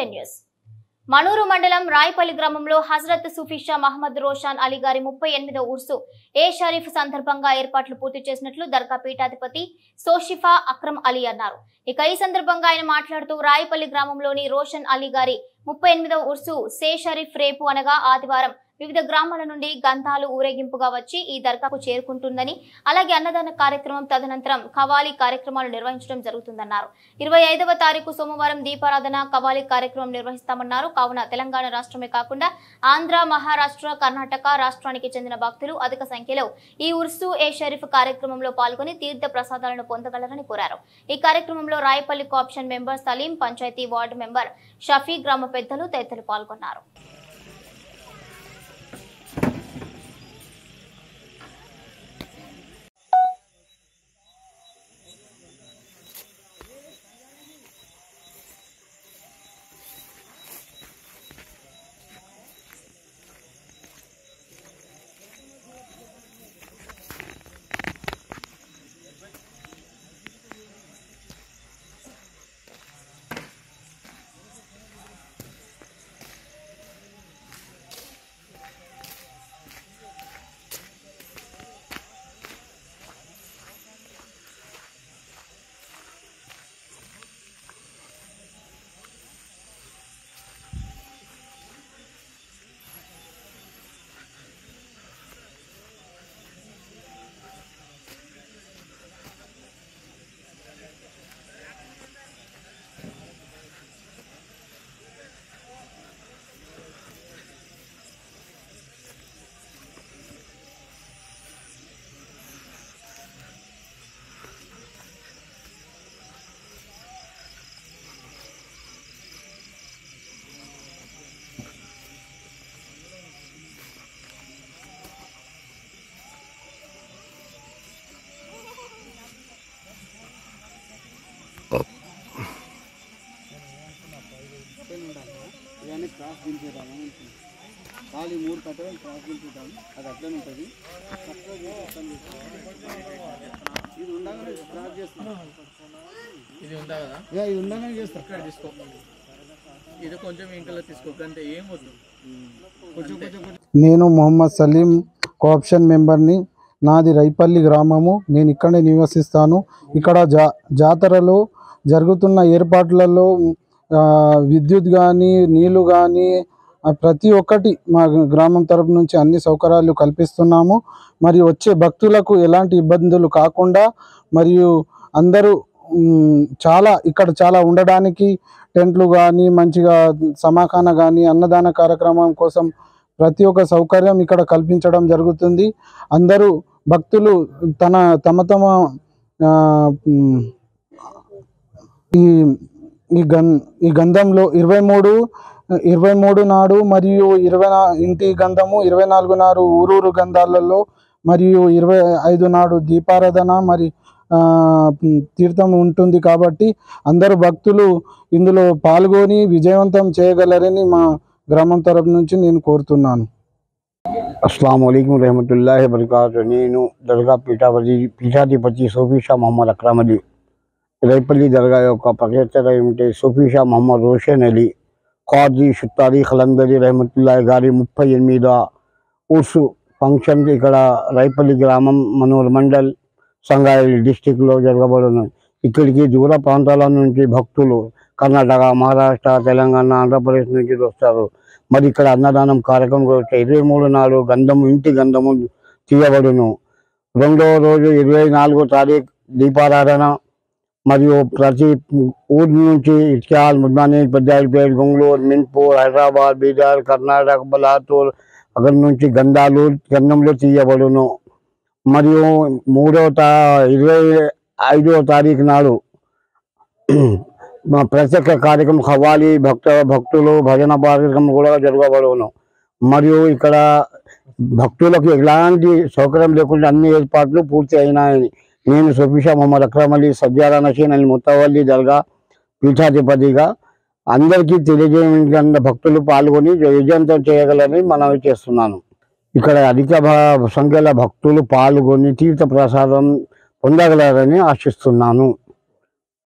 Today news మనూరు మండలం రాయపల్లి గ్రామంలో హజరత్ సుఫిషా మహమ్మద్ రోషాన్ అలీ గారి ముప్పై ఎనిమిదో ఉర్సు ఏ షరీఫ్ సందర్భంగా ఏర్పాట్లు పూర్తి చేసినట్లు దర్గా పీఠాధిపతి సోషిఫా అక్రమ్ అలీ అన్నారు ఇక ఈ సందర్భంగా ఆయన మాట్లాడుతూ రాయపల్లి గ్రామంలోని రోషన్ అలీ గారి ముప్పై ఎనిమిదవ ఉర్సు సే షరీఫ్ రేపు అనగా ఆదివారం వివిధ గ్రామాల నుండి గంధాలు ఊరేగింపుగా వచ్చి ఈ దర్గాకు చేరుకుంటుందని అలాగే అన్నదాన కార్యక్రమం తదనంతరం కవాలి కార్యక్రమాలు నిర్వహించడం జరుగుతుందన్నారు ఇరవై ఐదవ తారీఖు సోమవారం దీపారాధన కవాలి కార్యక్రమం నిర్వహిస్తామన్నారు కావున తెలంగాణ రాష్ట్రమే కాకుండా ఆంధ్ర మహారాష్ట్ర కర్ణాటక రాష్ట్రానికి చెందిన భక్తులు అధిక సంఖ్యలో ఈ ఉర్సు ఏ షరీఫ్ కార్యక్రమంలో పాల్గొని తీర్థ ప్రసాదాలను పొందగలరని కోరారు ఈ కార్యక్రమంలో Rayapalli co-option member Salim panchayat ward member Shafi గ్రామ పెద్దలు తదితరులు పాల్గొన్నారు ఇవన్నీ క్రాస్ దించేద్దాము అనుకుంటున్నాం ఖాళీ మూడు కట్టడం క్రాస్ దించుతాం అది అట్లనే ఉంటుంది చక్కగా చేసి అర్థం చేసుకోవాలి. ఇది ఉండగానే క్రాస్ చేస్తాం ఇది ఉందా కదా ఇక ఇది ఉండగానే చేస్తాం ఇక్కడ తీసుకో ఇది కొంచెం ఇంకలో తీసుకో అంతే ఏం వద్దు కొంచెం కొంచెం కొంచెం నేను మొహమ్మద్ సలీం కోఆప్షన్ మెంబర్ని నాది రైపల్లి గ్రామము నేను ఇక్కడే నివసిస్తాను ఇక్కడ జా జాతరలో జరుగుతున్న ఏర్పాట్లలో ఆ, విద్యుత్ కానీ నీళ్లు కానీ ప్రతి ఒక్కటి మా గ్రామం తరపు నుంచి అన్ని సౌకర్యాలు కల్పిస్తున్నాము మరి వచ్చే భక్తులకు ఎలాంటి ఇబ్బందులు కాకుండా మరియు అందరూ మ్, చాలా ఇక్కడ చాలా ఉండడానికి టెంట్లు కానీ మంచిగా సమాఖాన కానీ అన్నదాన కార్యక్రమం కోసం ప్రతి ఒక్క సౌకర్యం ఇక్కడ కల్పించడం జరుగుతుంది అందరూ భక్తులు తన తమ తమ ఆ, మ్, ఈ ఈ గన్ ఈ గంధంలో ఇరవై మూడు ఇరవై మూడు నాడు మరియు ఇరవై నా ఇంటి గంధము ఇరవై నాలుగు నాడు ఊరూరు గంధాలలో మరియు ఇరవై ఐదు నాడు దీపారాధన మరి ఆ, మ్, తీర్థం ఉంటుంది కాబట్టి అందరు భక్తులు ఇందులో పాల్గొని విజయవంతం చేయగలరని మా గ్రామం తరపు నుంచి నేను కోరుతున్నాను అస్సలం అయికం రహమతుల్లాహి వబర్కాతు నేను దర్గా పీఠాపతి పీఠాధిపతి సోఫీషా మహమ్మద్ అక్రమ్ అలీ రైపల్లి దర్గా యొక్క ప్రత్యేకత ఏమిటి సోఫీషా మహమ్మద్ రోషన్ అలీ ఖాజీ షుత్తారీ ఖలందరి రహమతుల్లాహి గారి ముప్పై ఎనిమిద ఉర్సు ఫంక్షన్ ఇక్కడ రైపల్లి గ్రామం మనూర్ మండల్ సంగారెడ్డి డిస్టిక్లో జరగబడును ఇక్కడికి దూర ప్రాంతాల నుంచి భక్తులు కర్ణాటక మహారాష్ట్ర తెలంగాణ ఆంధ్రప్రదేశ్ నుంచి వస్తారు మరి ఇక్కడ అన్నదానం కార్యక్రమం కూడా ఇరవై మూడు నాడు గంధము ఇంటి గంధము తీయబడును రెండవ రోజు ఇరవై నాలుగో తారీఖు దీపారాధన మరియు ప్రతి ఊరి నుంచి ఇట్కాల్ ముద్దాని పెద్దాయిపేట గొంగళూరు మిన్పూర్ హైదరాబాద్ బీదర్ కర్ణాటక బలాతూర్ అక్కడి నుంచి గంధాలు గంధంలో తీయబడును మరియు మూడవ తా ఇరవై ఐదవ తారీఖు నాడు మా ప్రత్యేక కార్యక్రమం హవాలి భక్త భక్తులు భజన కార్యక్రమం కూడా జరగబడును మరియు ఇక్కడ భక్తులకు ఎలాంటి సౌకర్యం లేకుండా అన్ని ఏర్పాట్లు పూర్తి అయినాయని నేను సఫీషా మొహమ్మద్ అక్రమ్ అలీ సజ్జారా నసీన్ అలీ ముత్తవల్లి దర్గా పీఠాధిపతిగా అందరికీ తెలియజేయడానికి భక్తులు పాల్గొని విజయంతం చేయగలని మనవి చేస్తున్నాను ఇక్కడ అధిక భ- సంఖ్యలో భక్తులు పాల్గొని తీర్థ ప్రసాదం పొందగలరని ఆశిస్తున్నాను